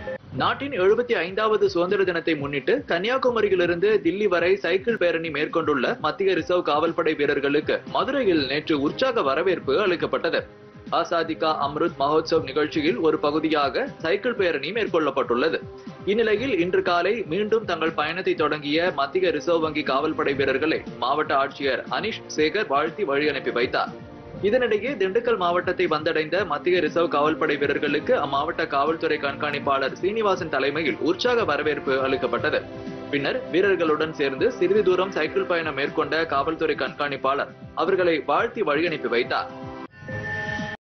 நாட்டின் எழுபத்தி ஐந்தாவது சுதந்திர தினத்தை முன்னிட்டு கன்னியாகுமரியிலிருந்து தில்லி வரை சைக்கிள் பேரணி மேற்கொண்டுள்ள மத்திய ரிசர்வ் காவல்படை வீரர்களுக்கு மதுரையில் நேற்று உற்சாக வரவேற்பு அளிக்கப்பட்டது ஆசாதிகா அம்ருத் மகோத்சவ் நிகழ்ச்சியில் ஒரு பகுதியாக சைக்கிள் பேரணி மேற்கொள்ளப்பட்டுள்ளது இந்நிலையில் இன்று காலை மீண்டும் தங்கள் பயணத்தை தொடங்கிய மத்திய ரிசர்வ் வங்கி காவல்படை வீரர்களை மாவட்ட ஆட்சியர் அனிஷ் சேகர் வாழ்த்தி வழி அனுப்பி வைத்தார் இதனிடையே திண்டுக்கல் மாவட்டத்தை வந்தடைந்த மத்திய ரிசர்வ் காவல்படை வீரர்களுக்கு அம்மாவட்ட காவல்துறை கண்காணிப்பாளர் சீனிவாசன் தலைமையில் உற்சாக வரவேற்பு அளிக்கப்பட்டது பின்னர் வீரர்களுடன் சேர்ந்து சிறிது தூரம் சைக்கிள் பயணம் மேற்கொண்ட காவல்துறை கண்காணிப்பாளர் அவர்களை வாழ்த்தி வழி அனுப்பி வைத்தார்